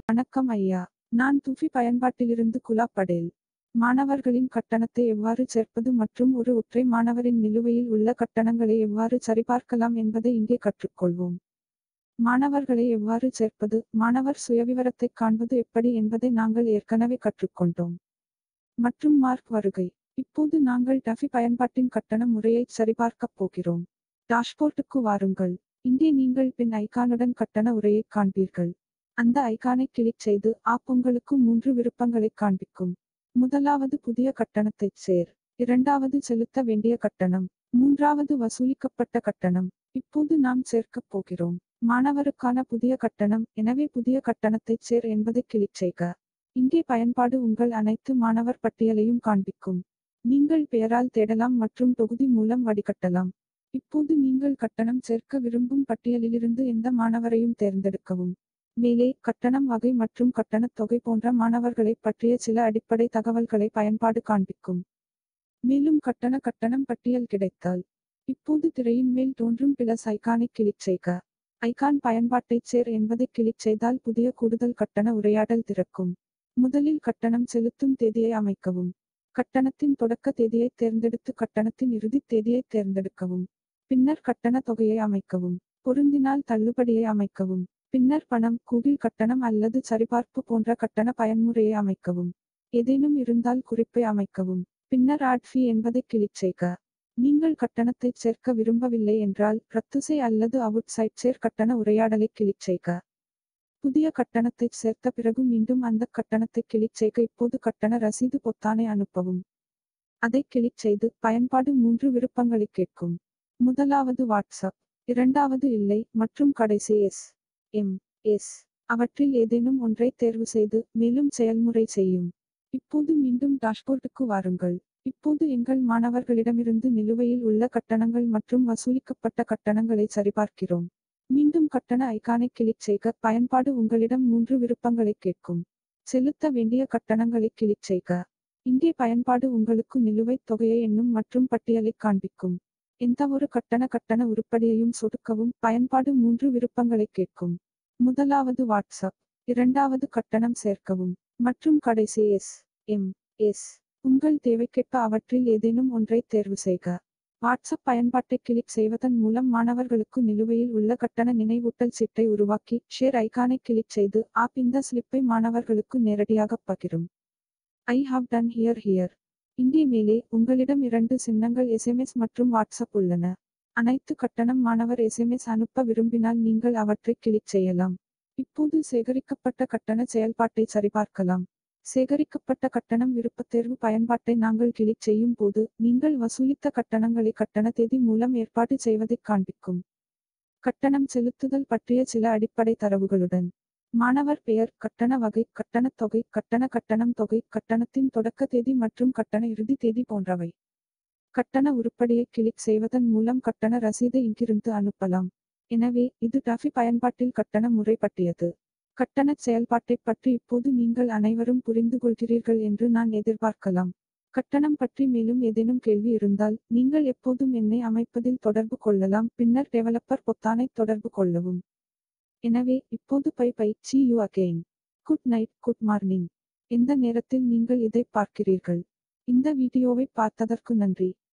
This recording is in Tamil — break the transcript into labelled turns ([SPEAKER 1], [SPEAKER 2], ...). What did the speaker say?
[SPEAKER 1] வணக்கம் ஐயா நான் துஃபி பயன்பாட்டிலிருந்து குலா படேல் மாணவர்களின் கட்டணத்தை எவ்வாறு சேர்ப்பது மற்றும் ஒரு ஒற்றை மாணவரின் நிலுவையில் உள்ள கட்டணங்களை எவ்வாறு சரிபார்க்கலாம் என்பதை இங்கே கற்றுக்கொள்வோம் மாணவர்களை எவ்வாறு சேர்ப்பது மாணவர் சுயவிவரத்தை காண்பது எப்படி என்பதை நாங்கள் ஏற்கனவே கற்றுக்கொண்டோம் மற்றும் மார்க் வருகை இப்போது நாங்கள் டஃபி பயன்பாட்டின் கட்டண முறையை சரிபார்க்கப் போகிறோம் டாஷ்போர்ட்டுக்கு வாருங்கள் இங்கே நீங்கள் பின் ஐகானுடன் கட்டண உரையை காண்பீர்கள் அந்த ஐகானை கிளிக் செய்து ஆப் உங்களுக்கு மூன்று விருப்பங்களை காண்பிக்கும் முதலாவது புதிய கட்டணத்தைச் சேர் இரண்டாவது செலுத்த வேண்டிய கட்டணம் மூன்றாவது வசூலிக்கப்பட்ட கட்டணம் இப்போது நாம் சேர்க்கப் போகிறோம் மாணவருக்கான புதிய கட்டணம் எனவே புதிய கட்டணத்தைச் சேர் என்பதை கிளிக் செய்க இங்கே பயன்பாடு உங்கள் அனைத்து மாணவர் பட்டியலையும் காண்பிக்கும் நீங்கள் பெயரால் தேடலாம் மற்றும் தொகுதி மூலம் வடிகட்டலாம் இப்போது நீங்கள் கட்டணம் சேர்க்க விரும்பும் பட்டியலிலிருந்து எந்த மாணவரையும் தேர்ந்தெடுக்கவும் மேலே கட்டணம் வகை மற்றும் கட்டணத் தொகை போன்ற மாணவர்களைப் பற்றிய சில அடிப்படை தகவல்களை பயன்பாடு காண்பிக்கும் மேலும் கட்டண கட்டணம் பட்டியல் கிடைத்தால் இப்போது திரையின் மேல் தோன்றும் பிளஸ் ஐகானை கிளிக் செய்க ஐகான் பயன்பாட்டைச் சேர் என்பதை கிளிக் செய்தால் புதிய கூடுதல் கட்டண உரையாடல் திறக்கும் முதலில் கட்டணம் செலுத்தும் தேதியை அமைக்கவும் கட்டணத்தின் தொடக்க தேதியை தேர்ந்தெடுத்து கட்டணத்தின் இறுதித் தேதியை தேர்ந்தெடுக்கவும் பின்னர் கட்டண தொகையை அமைக்கவும் பொருந்தினால் தள்ளுபடியை அமைக்கவும் பின்னர் பணம் கூகிள் கட்டணம் அல்லது சரிபார்ப்பு போன்ற கட்டண பயன்முறையை அமைக்கவும் ஏதேனும் இருந்தால் குறிப்பை அமைக்கவும் பின்னர் ஆட் ஃபீ என்பதை கிளிக் செய்க நீங்கள் கட்டணத்தை சேர்க்க விரும்பவில்லை என்றால் ரத்து செய் அல்லது அவுட் சைட் சேர் கட்டண உரையாடலை கிளிக் செய்க புதிய கட்டணத்தை சேர்த்த பிறகு மீண்டும் அந்த கட்டணத்தை கிளிக் செய்க இப்போது கட்டண ரசீது பொத்தானை அனுப்பவும் அதை கிளிக் செய்து பயன்பாடு மூன்று விருப்பங்களை கேட்கும் முதலாவது வாட்ஸ்அப் இரண்டாவது இல்லை மற்றும் கடைசி எஸ் எம் எஸ் அவற்றில் ஏதேனும் ஒன்றை தேர்வு செய்து மேலும் செயல்முறை செய்யும் இப்போது மீண்டும் டாஷ்போர்ட்டுக்கு வாருங்கள் இப்போது எங்கள் மாணவர்களிடமிருந்து நிலுவையில் உள்ள கட்டணங்கள் மற்றும் வசூலிக்கப்பட்ட கட்டணங்களை சரிபார்க்கிறோம் மீண்டும் கட்டண ஐகானை கிளிக் செய்க பயன்பாடு உங்களிடம் மூன்று விருப்பங்களை கேட்கும் செலுத்த வேண்டிய கட்டணங்களை கிளிக் செய்க இங்கே பயன்பாடு உங்களுக்கு நிலுவைத் தொகையை எண்ணும் மற்றும் பட்டியலை காண்பிக்கும் எந்தவொரு கட்டண கட்டண உருப்படியையும் சொடுக்கவும் பயன்பாடு மூன்று விருப்பங்களை கேட்கும் முதலாவது வாட்ஸ்அப் இரண்டாவது கட்டணம் சேர்க்கவும் மற்றும் கடைசி எஸ் எம் எஸ் உங்கள் தேவைக்கேற்ப அவற்றில் ஏதேனும் ஒன்றை தேர்வு செய்க வாட்ஸ்அப் பயன்பாட்டை கிளிக் செய்வதன் மூலம் மாணவர்களுக்கு நிலுவையில் உள்ள கட்டண நினைவூட்டல் சீட்டை உருவாக்கி ஷேர் ஐகானை கிளிக் செய்து ஆப் இந்த ஸ்லிப்பை மாணவர்களுக்கு நேரடியாக பகிரும் I have done here here இங்கே மேலே உங்களிடம் இரண்டு சின்னங்கள் எஸ்எம்எஸ் மற்றும் வாட்ஸ்அப் உள்ளன அனைத்து கட்டணம் மாணவர் எஸ்எம்எஸ் அனுப்ப விரும்பினால் நீங்கள் அவற்றை கிளிக் செய்யலாம் இப்போது சேகரிக்கப்பட்ட கட்டண செயல்பாட்டை சரிபார்க்கலாம் சேகரிக்கப்பட்ட கட்டணம் விருப்பத்தேர்வு பயன்பாட்டை நாங்கள் கிளிக் செய்யும் போது நீங்கள் வசூலித்த கட்டணங்களை கட்டண தேதி மூலம் ஏற்பாடு செய்வதைக் காண்பிக்கும் கட்டணம் செலுத்துதல் பற்றிய சில அடிப்படை தரவுகளுடன் மாணவர் பெயர் கட்டண வகை கட்டணத் தொகை கட்டண கட்டணம் தொகை கட்டணத்தின் தொடக்க தேதி மற்றும் கட்டண இறுதி தேதி போன்றவை கட்டண உருப்படியை கிளிக் செய்வதன் மூலம் கட்டண ரசீதை இங்கிருந்து அனுப்பலாம் எனவே இது டஃபி பயன்பாட்டில் கட்டண முறை பற்றியது கட்டணச் செயல்பாட்டைப் பற்றி இப்போது நீங்கள் அனைவரும் புரிந்து கொள்கிறீர்கள் என்று நான் எதிர்பார்க்கலாம் கட்டணம் பற்றி மேலும் ஏதேனும் கேள்வி இருந்தால் நீங்கள் எப்போதும் என்னை அமைப்பதில் தொடர்பு கொள்ளலாம் பின்னர் டெவலப்பர் பொத்தானை தொடர்பு கொள்ளவும் எனவே இப்போது bye bye see you again good night good morning எந்த நேரத்தில் நீங்கள் இதை பார்க்கிறீர்கள் இந்த வீடியோவை பார்த்ததற்கு நன்றி